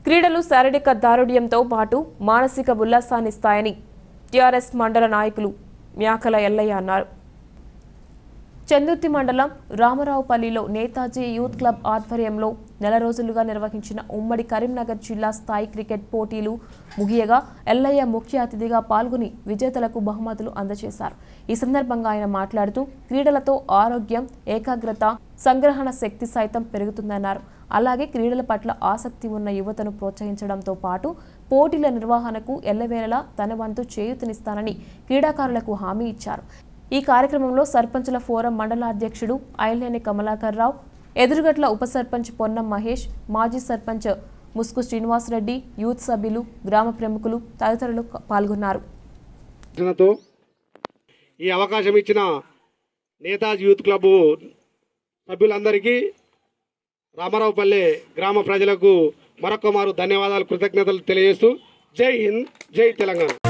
క్రీడలు శారీరక దారుఢ్యంతో పాటు మానసిక ఉల్లాసాన్నిస్తాయని టీఆర్ఎస్ మండల నాయకులు మ్యాకల ఎల్లయ్య అన్నారు చందుర్తి మండలం రామరావుపల్లిలో నేతాజీ యూత్ క్లబ్ ఆధ్వర్యంలో నెల రోజులుగా నిర్వహించిన ఉమ్మడి కరీంనగర్ జిల్లా స్థాయి క్రికెట్ పోటీలు ముగియగా ఎల్లయ్య ముఖ్య అతిథిగా పాల్గొని విజేతలకు బహుమతులు అందజేశారు ఈ సందర్భంగా ఆయన మాట్లాడుతూ క్రీడలతో ఆరోగ్యం ఏకాగ్రత సంగ్రహణ శక్తి సైతం పెరుగుతుందన్నారు అలాగే క్రీడల పట్ల ఆసక్తి ఉన్న యువతను ప్రోత్సహించడంతో పాటు పోటీల నిర్వహణకు ఎల్లవేళలా తన వంతు చేయూతనిస్తానని క్రీడాకారులకు హామీ ఇచ్చారు ఈ కార్యక్రమంలో సర్పంచుల ఫోరం మండల అధ్యక్షుడు ఐలేని కమలాకర్ రావు ఎదురుగట్ల ఉప సర్పంచ్ పొన్నం మహేష్ మాజీ సర్పంచ్ ముస్కు శ్రీనివాసరెడ్డి యూత్ సభ్యులు గ్రామ ప్రముఖులు తదితరులు పాల్గొన్నారు తో ఈ అవకాశం ఇచ్చిన నేతాజీ యూత్ క్లబ్ సభ్యులందరికీ రామారావుపల్లె గ్రామ ప్రజలకు మరొక మారు ధన్యవాదాలు కృతజ్ఞతలు తెలియజేస్తూ జై హింద్ జై తెలంగాణ